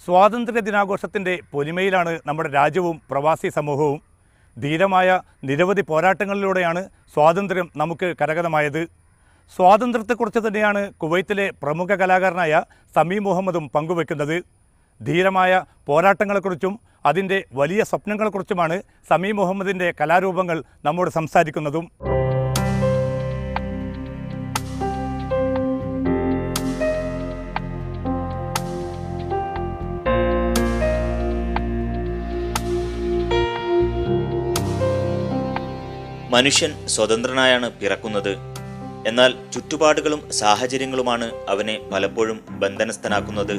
സ്വാതന്ത്ര്യ ദിനാഘോഷത്തിൻ്റെ പൊലിമയിലാണ് നമ്മുടെ രാജ്യവും പ്രവാസി സമൂഹവും ധീരമായ നിരവധി പോരാട്ടങ്ങളിലൂടെയാണ് സ്വാതന്ത്ര്യം നമുക്ക് കരഗതമായത് സ്വാതന്ത്ര്യത്തെക്കുറിച്ച് തന്നെയാണ് കുവൈത്തിലെ പ്രമുഖ കലാകാരനായ സമീം മുഹമ്മദും പങ്കുവെക്കുന്നത് ധീരമായ പോരാട്ടങ്ങളെക്കുറിച്ചും അതിൻ്റെ വലിയ സ്വപ്നങ്ങളെക്കുറിച്ചുമാണ് സമീം മുഹമ്മദിൻ്റെ കലാരൂപങ്ങൾ നമ്മോട് സംസാരിക്കുന്നതും മനുഷ്യൻ സ്വതന്ത്രനായാണ് പിറക്കുന്നത് എന്നാൽ ചുറ്റുപാടുകളും സാഹചര്യങ്ങളുമാണ് അവനെ പലപ്പോഴും ബന്ധനസ്ഥനാക്കുന്നത്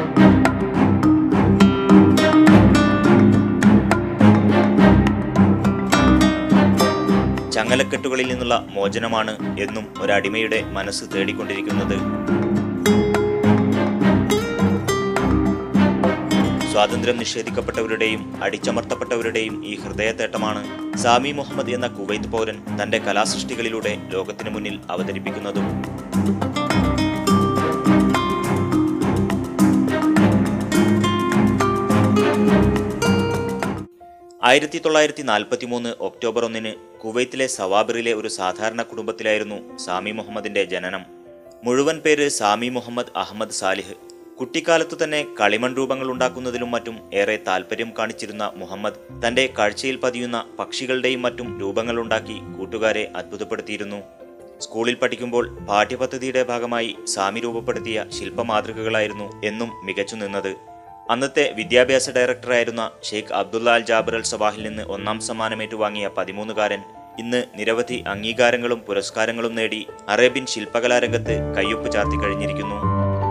ചങ്ങലക്കെട്ടുകളിൽ നിന്നുള്ള മോചനമാണ് എന്നും ഒരടിമയുടെ മനസ്സ് തേടിക്കൊണ്ടിരിക്കുന്നത് സ്വാതന്ത്ര്യം നിഷേധിക്കപ്പെട്ടവരുടെയും അടിച്ചമർത്തപ്പെട്ടവരുടെയും ഈ ഹൃദയത്തേട്ടമാണ് സാമി മുഹമ്മദ് എന്ന കുവൈത്ത് പൗരൻ തന്റെ കലാസൃഷ്ടികളിലൂടെ ലോകത്തിനു മുന്നിൽ അവതരിപ്പിക്കുന്നതും ആയിരത്തി തൊള്ളായിരത്തി നാൽപ്പത്തി മൂന്ന് ഒക്ടോബർ ഒന്നിന് കുവൈത്തിലെ സവാബറിലെ ഒരു സാധാരണ കുടുംബത്തിലായിരുന്നു സാമി മുഹമ്മദിന്റെ ജനനം മുഴുവൻ പേര് സാമി മുഹമ്മദ് അഹമ്മദ് സാലിഹ് കുട്ടിക്കാലത്തു തന്നെ കളിമൺ രൂപങ്ങൾ ഉണ്ടാക്കുന്നതിലും മറ്റും ഏറെ താല്പര്യം കാണിച്ചിരുന്ന മുഹമ്മദ് തന്റെ കാഴ്ചയിൽ പതിയുന്ന പക്ഷികളുടെയും മറ്റും രൂപങ്ങൾ ഉണ്ടാക്കി കൂട്ടുകാരെ അത്ഭുതപ്പെടുത്തിയിരുന്നു സ്കൂളിൽ പഠിക്കുമ്പോൾ പാഠ്യപദ്ധതിയുടെ ഭാഗമായി സാമി രൂപപ്പെടുത്തിയ ശില്പമാതൃകകളായിരുന്നു എന്നും മികച്ചു നിന്നത് അന്നത്തെ വിദ്യാഭ്യാസ ഡയറക്ടറായിരുന്ന Sheikh Abdullah Al Jaber Al സബാഹിൽ നിന്ന് ഒന്നാം സമ്മാനം ഏറ്റുവാങ്ങിയ പതിമൂന്നുകാരൻ ഇന്ന് നിരവധി അംഗീകാരങ്ങളും പുരസ്കാരങ്ങളും നേടി അറേബ്യൻ ശില്പകലാരംഗത്ത് കയ്യൊപ്പ് ചാർത്തി കഴിഞ്ഞിരിക്കുന്നു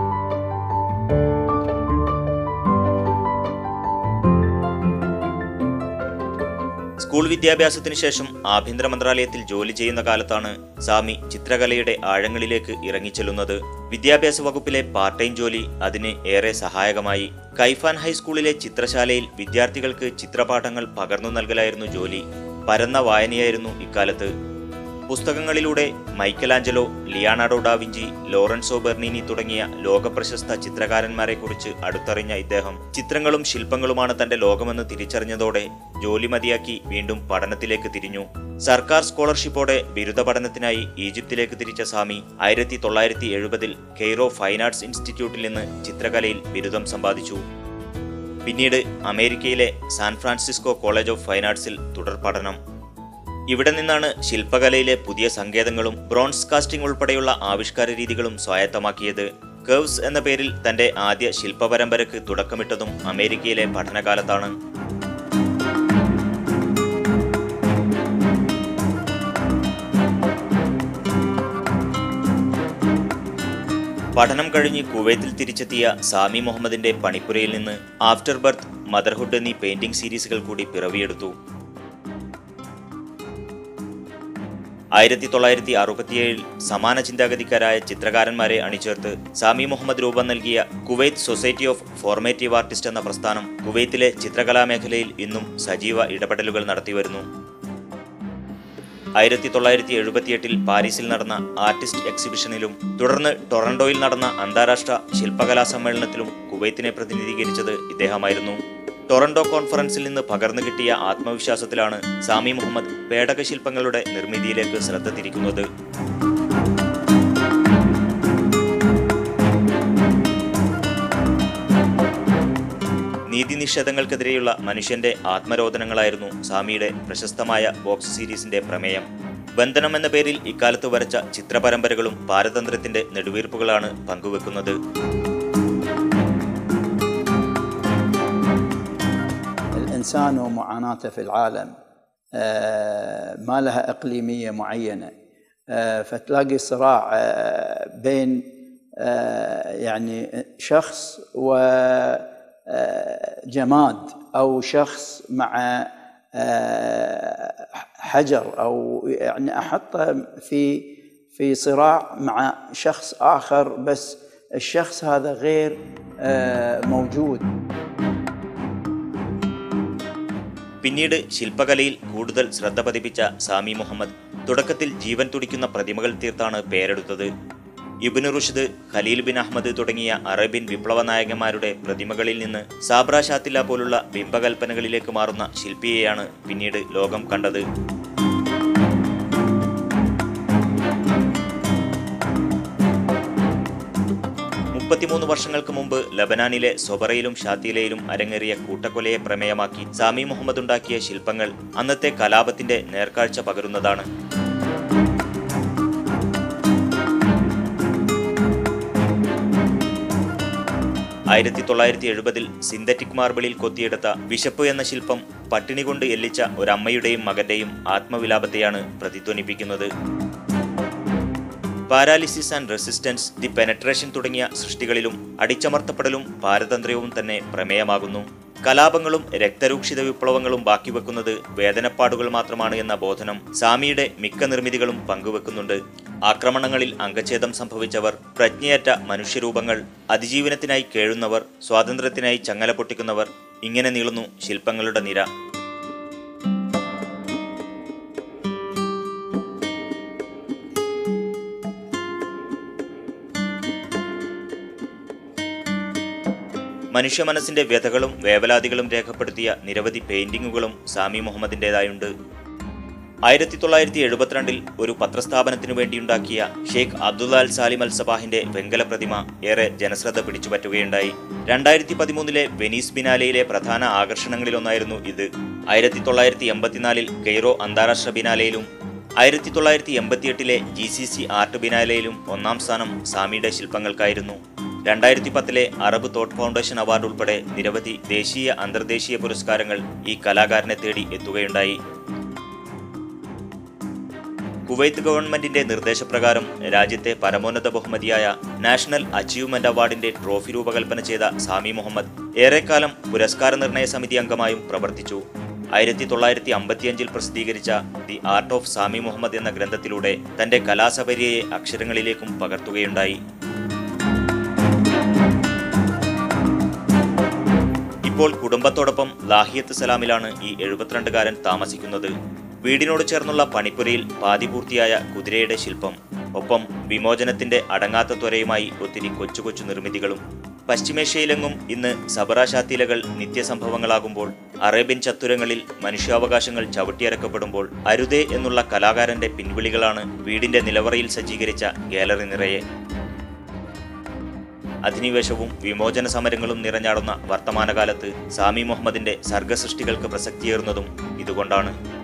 സ്കൂൾ വിദ്യാഭ്യാസത്തിന് ശേഷം ആഭ്യന്തര മന്ത്രാലയത്തിൽ ജോലി ചെയ്യുന്ന കാലത്താണ് സാമി ചിത്രകലയുടെ ആഴങ്ങളിലേക്ക് ഇറങ്ങിച്ചെല്ലുന്നത് വിദ്യാഭ്യാസ വകുപ്പിലെ പാർട്ട് ടൈം ജോലി അതിന് ഏറെ സഹായകമായി കൈഫാൻ ഹൈസ്കൂളിലെ ചിത്രശാലയിൽ വിദ്യാർത്ഥികൾക്ക് ചിത്രപാഠങ്ങൾ പകർന്നു നൽകലായിരുന്നു ജോലി പരന്ന വായനയായിരുന്നു ഇക്കാലത്ത് പുസ്തകങ്ങളിലൂടെ Michelangelo Leonardo da Vinci Lorenzo Bernini തുടങ്ങിയ ലോകപ്രശസ്ത ചിത്രകാരന്മാരെക്കുറിച്ച് അടുത്തറിഞ്ഞ ഇദ്ദേഹം ചിത്രങ്ങളും ശില്പങ്ങളുമാണ് തന്റെ ലോകമെന്ന് തിരിച്ചറിഞ്ഞതോടെ ജോലി മതിയാക്കി വീണ്ടും പഠനത്തിലേക്ക് തിരിഞ്ഞു സർക്കാർ സ്കോളർഷിപ്പോടെ ബിരുദ പഠനത്തിനായി ഈജിപ്തിലേക്ക് തിരിച്ച സാമി ആയിരത്തി തൊള്ളായിരത്തി എഴുപതിൽ കെയ്റോ ഫൈൻ ആർട്സ് ഇൻസ്റ്റിറ്റ്യൂട്ടിൽ നിന്ന് ചിത്രകലയിൽ ബിരുദം സമ്പാദിച്ചു പിന്നീട് അമേരിക്കയിലെ San Francisco college of fine ആർട്സിൽ തുടർ പഠനം ഇവിടെ നിന്നാണ് ശില്പകലയിലെ പുതിയ സങ്കേതങ്ങളും ബ്രോൺസ് കാസ്റ്റിംഗ് ഉൾപ്പെടെയുള്ള ആവിഷ്കാര രീതികളും സ്വായത്തമാക്കിയത് കർവ്സ് എന്ന പേരിൽ തന്റെ ആദ്യ ശില്പപരമ്പരക്ക് തുടക്കമിട്ടതും അമേരിക്കയിലെ പഠനകാലത്താണ് പഠനം കഴിഞ്ഞ് കുവൈത്തിൽ തിരിച്ചെത്തിയ സാമി മുഹമ്മദിന്റെ പണിപ്പുരയിൽ നിന്ന് ആഫ്റ്റർ ബർത്ത് മദർഹുഡ് എന്നീ പെയിന്റിംഗ് സീരീസുകൾ കൂടി പിറവിയെടുത്തു ആയിരത്തി തൊള്ളായിരത്തി അറുപത്തിയേഴിൽ സമാന ചിന്താഗതിക്കാരായ ചിത്രകാരന്മാരെ അണിചേർത്ത് സാമി മുഹമ്മദ് രൂപം നൽകിയ Kuwait society of formative artist എന്ന പ്രസ്ഥാനം കുവൈത്തിലെ ചിത്രകലാ മേഖലയിൽ ഇന്നും സജീവ ഇടപെടലുകൾ നടത്തിവരുന്നു ആയിരത്തി തൊള്ളായിരത്തി എഴുപത്തിയെട്ടിൽ പാരീസിൽ നടന്ന ആർട്ടിസ്റ്റ് എക്സിബിഷനിലും തുടർന്ന് ടൊറന്റോയിൽ നടന്ന അന്താരാഷ്ട്ര ശില്പകലാ സമ്മേളനത്തിലും കുവൈത്തിനെ പ്രതിനിധീകരിച്ചത് ഇദ്ദേഹമായിരുന്നു ടൊറന്റോ കോൺഫറൻസിൽ നിന്ന് പകർന്നു കിട്ടിയ ആത്മവിശ്വാസത്തിലാണ് സാമി മുഹമ്മദ് പേടക ശില്പങ്ങളുടെ നിർമ്മിതിയിലേക്ക് ശ്രദ്ധ തിരിക്കുന്നത് നീതിനിഷേധങ്ങൾക്കെതിരെയുള്ള മനുഷ്യന്റെ ആത്മരോധനങ്ങളായിരുന്നു സാമിയുടെ പ്രശസ്തമായ ബോക്സ് സീരീസിന്റെ പ്രമേയം ബന്ധനം എന്ന പേരിൽ ഇക്കാലത്ത് വരച്ച ചിത്രപരമ്പരകളും പാരതന്ത്ര്യത്തിന്റെ നെടുവീർപ്പുകളാണ് പങ്കുവെക്കുന്നത് الإنسان ومعاناته في العالم آه، ما لها إقليمية معينة آه، فتلاقي صراع آه، بين آه، يعني شخص وجماد أو شخص مع آه، حجر أو يعني أحطه في في صراع مع شخص آخر بس الشخص هذا غير آه، موجود പിന്നീട് ശില്പകലയിൽ കൂടുതൽ ശ്രദ്ധ പതിപ്പിച്ച സാമി മുഹമ്മദ് തുടക്കത്തിൽ ജീവൻ തുടിക്കുന്ന പ്രതിമകൾ തീർത്താണ് പേരെടുത്തത് Ibn Rushd Khalil bin Ahmed തുടങ്ങിയ അറേബ്യൻ വിപ്ലവ നായകന്മാരുടെ പ്രതിമകളിൽ നിന്ന് സാബ്ര ഷാത്തില്ല പോലുള്ള ബിംബകൽപ്പനകളിലേക്ക് മാറുന്ന ശില്പിയെയാണ് പിന്നീട് ലോകം കണ്ടത് മുപ്പത്തിമൂന്ന് വർഷങ്ങൾക്ക് മുമ്പ് ലബനാനിലെ സൊബറയിലും ഷാത്തിയിലയിലും അരങ്ങേറിയ കൂട്ടക്കൊലയെ പ്രമേയമാക്കി സാമി മുഹമ്മദ് ഉണ്ടാക്കിയ ശില്പങ്ങൾ അന്നത്തെ കലാപത്തിന്റെ നേർക്കാഴ്ച പകരുന്നതാണ് ആയിരത്തി തൊള്ളായിരത്തി എഴുപതിൽ സിന്തറ്റിക് മാർബിളിൽ കൊത്തിയെടുത്ത വിശപ്പ് എന്ന ശില്പം പട്ടിണി കൊണ്ട് എല്ലിച്ച ഒരമ്മയുടെയും മകന്റെയും ആത്മവിലാപത്തെയാണ് പ്രതിധ്വനിപ്പിക്കുന്നത് paralysis and resistance the penetration തുടങ്ങിയ സൃഷ്ടികളിലും അടിച്ചമർത്തപ്പെടലും പാരതന്ത്ര്യവും തന്നെ പ്രമേയമാകുന്നു കലാപങ്ങളും രക്തരൂക്ഷിത വിപ്ലവങ്ങളും ബാക്കിവെക്കുന്നത് വേദനപ്പാടുകൾ മാത്രമാണ് എന്ന ബോധനം സാമിയുടെ മിക്ക നിർമ്മിതികളും പങ്കുവെക്കുന്നുണ്ട് ആക്രമണങ്ങളിൽ അംഗച്ഛേദം സംഭവിച്ചവർ പ്രജ്ഞയറ്റ മനുഷ്യരൂപങ്ങൾ അതിജീവനത്തിനായി കേഴുന്നവർ സ്വാതന്ത്ര്യത്തിനായി ചങ്ങല പൊട്ടിക്കുന്നവർ ഇങ്ങനെ നീളുന്നു ശില്പങ്ങളുടെ നിര മനുഷ്യ മനസ്സിന്റെ വ്യഥകളും വേവലാതികളും രേഖപ്പെടുത്തിയ നിരവധി പെയിന്റിങ്ങുകളും സാമി മുഹമ്മദിൻ്റെതായുണ്ട് ആയിരത്തി തൊള്ളായിരത്തി എഴുപത്തിരണ്ടിൽ ഒരു പത്രസ്ഥാപനത്തിനു വേണ്ടിയുണ്ടാക്കിയ Sheikh Abdullah al Salim al സബാഹിന്റെ വെങ്കല പ്രതിമ ഏറെ ജനശ്രദ്ധ പിടിച്ചുപറ്റുകയുണ്ടായി രണ്ടായിരത്തി പതിമൂന്നിലെ വെനീസ് ബിനാലയിലെ പ്രധാന ആകർഷണങ്ങളിലൊന്നായിരുന്നു ഇത് ആയിരത്തി തൊള്ളായിരത്തി എൺപത്തിനാലിൽ കെയ്റോ അന്താരാഷ്ട്ര ബിനാലയിലും ആയിരത്തി തൊള്ളായിരത്തി എൺപത്തിയെട്ടിലെ ജി സി സി ആർട്ട് ബിനാലയിലും ഒന്നാം സ്ഥാനം സാമിയുടെ ശില്പങ്ങൾക്കായിരുന്നു രണ്ടായിരത്തി പത്തിലെ അറബ് തോട്ട് ഫൗണ്ടേഷൻ അവാർഡ് ഉൾപ്പെടെ നിരവധി ദേശീയ അന്തർദേശീയ പുരസ്കാരങ്ങൾ ഈ കലാകാരനെ തേടി എത്തുകയുണ്ടായി കുവൈത്ത് ഗവൺമെന്റിന്റെ നിർദ്ദേശപ്രകാരം രാജ്യത്തെ പരമോന്നത ബഹുമതിയായ നാഷണൽ അച്ചീവ്മെന്റ് അവാർഡിന്റെ ട്രോഫി രൂപകൽപ്പന ചെയ്ത സാമി മുഹമ്മദ് ഏറെക്കാലം പുരസ്കാര നിർണയ സമിതി അംഗമായും പ്രവർത്തിച്ചു ആയിരത്തി തൊള്ളായിരത്തി അമ്പത്തിയഞ്ചിൽ പ്രസിദ്ധീകരിച്ച the art of Sami Mohammad എന്ന ഗ്രന്ഥത്തിലൂടെ തന്റെ കലാസപര്യയെ അക്ഷരങ്ങളിലേക്കും പകർത്തുകയുണ്ടായി ഇപ്പോൾ കുടുംബത്തോടൊപ്പം ലാഹിയത്ത് സലാമിലാണ് ഈ എഴുപത്തിരണ്ടുകാരൻ താമസിക്കുന്നത് വീടിനോട് ചേർന്നുള്ള പണിപ്പുരയിൽ പാതി പൂർത്തിയായ കുതിരയുടെ ശില്പം ഒപ്പം വിമോചനത്തിന്റെ അടങ്ങാത്ത ത്വരയുമായി ഒത്തിരി കൊച്ചു കൊച്ചു നിർമ്മിതികളും പശ്ചിമേഷ്യയിലെങ്ങും ഇന്ന് സബറാശാത്തിലകൾ നിത്യസംഭവങ്ങളാകുമ്പോൾ അറേബ്യൻ ചത്തുരങ്ങളിൽ മനുഷ്യാവകാശങ്ങൾ ചവിട്ടിയരക്കപ്പെടുമ്പോൾ അരുതേ എന്നുള്ള കലാകാരന്റെ പിൻവിളികളാണ് വീടിന്റെ നിലവറയിൽ സജ്ജീകരിച്ച ഗാലറി നിറയെ അധിനിവേശവും വിമോചന സമരങ്ങളും നിറഞ്ഞാടുന്ന വർത്തമാനകാലത്ത് സാമി മുഹമ്മദിന്റെ സർഗസൃഷ്ടികൾക്ക് പ്രസക്തിയേറുന്നതും ഇതുകൊണ്ടാണ്